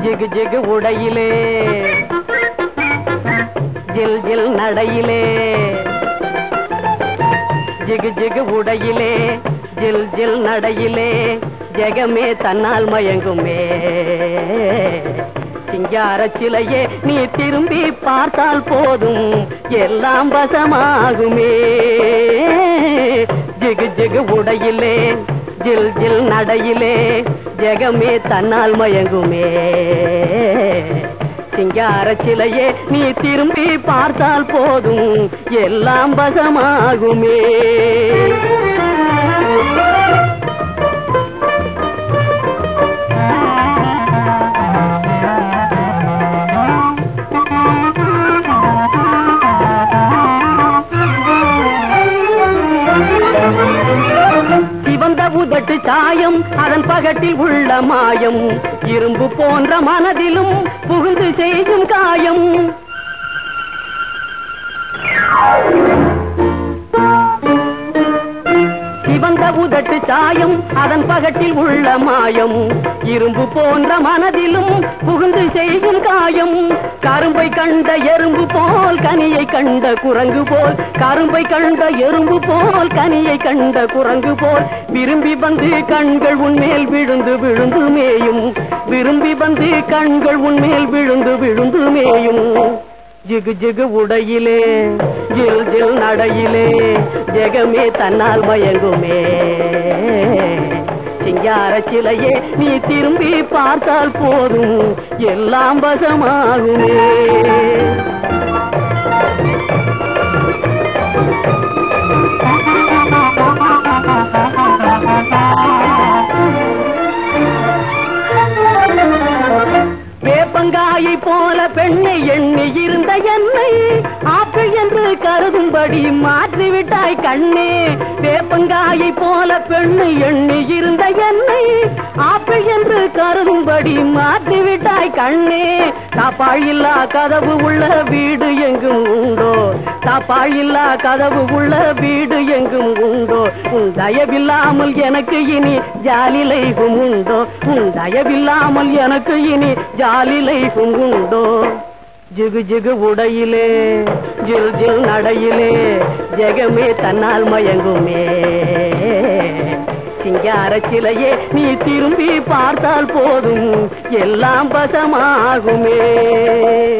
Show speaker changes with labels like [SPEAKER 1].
[SPEAKER 1] ஜிகு ஜிகு உடையிலே ஜில் ஜில் நடையிலே ஜிகு ஜிகு உடையிலே ஜில் ஜில் நடையிலே ஜெகமே தன்னால் மயங்குமே சிங்கார சிலையே நீ திரும்பி பார்த்தால் போதும் எல்லாம் வசமாகுமே ஜிகு ஜிகு உடையிலே ஜில் ஜில் நடையிலே ஜெகமே தன்னால் மயங்குமே சிங்கார சிலையே நீ திரும்பி பார்த்தால் போதும் எல்லாம் வசமாகுமே சிவந்த உதட்டு சாயம் அதன் பகட்டில் உள்ள மாயம் இரும்பு போன்ற மனதிலும் புகுந்து செய்யும் காயம் சிவந்த உதட்டு சாயம் அதன் பகட்டில் உள்ள மாயம் இரும்பு போன்ற மனதிலும் புகுந்து செய்யும் காயம் கரும்பை கண்ட எறும்பு போல் கனியை கண்ட குரங்கு போல் கரும்பை கண்ட எறும்பு போல் கனியை கண்ட குரங்கு போல் விரும்பி வந்து கண்கள் உன்மேல் விழுந்து விழுந்து மேயும் விரும்பி வந்து கண்கள் உன்மேல் விழுந்து விழுந்து மேயும் ஜிகு ஜிகு உடையிலே ஜில் ஜில் நடையிலே ஜெகமே தன்னால் மயங்குமே சிங்கார சிலையே நீ திரும்பி பார்த்தால் போதும் எல்லாம் வசமாகுமே வேப்பங்காயை போல பெண்ணை எண்ணி இருந்த என்னை ஆப்பிள் என்று கருதும்படி மாற்றிவிட்டாய் கண்ணே வேப்பங்காயை போல பெண்ணை எண்ணி இருந்த என்னை ஆப்பிள் என்று கருதும்படி மாற்றிவிட்டாய் கண்ணே தாப்பாள் இல்லா கதவு உள்ள வீடு எங்கும் உண்டோ தாப்பாள் இல்லா கதவு உள்ள வீடு எங்கும் உண்டோ உன் தயவில்லாமல் எனக்கு இனி ஜாலி லைஃபும் உண்டோ உன் தயவில்லாமல் எனக்கு இனி ஜாலி லைஃபும் உண்டோ ஜிகு ஜிகு உடையிலே ஜில் ஜில் நடையிலே ஜெகமே தன்னால் மயங்குமே சிங்கார சிலையே நீ திரும்பி பார்த்தால் போதும் எல்லாம் வசமாகுமே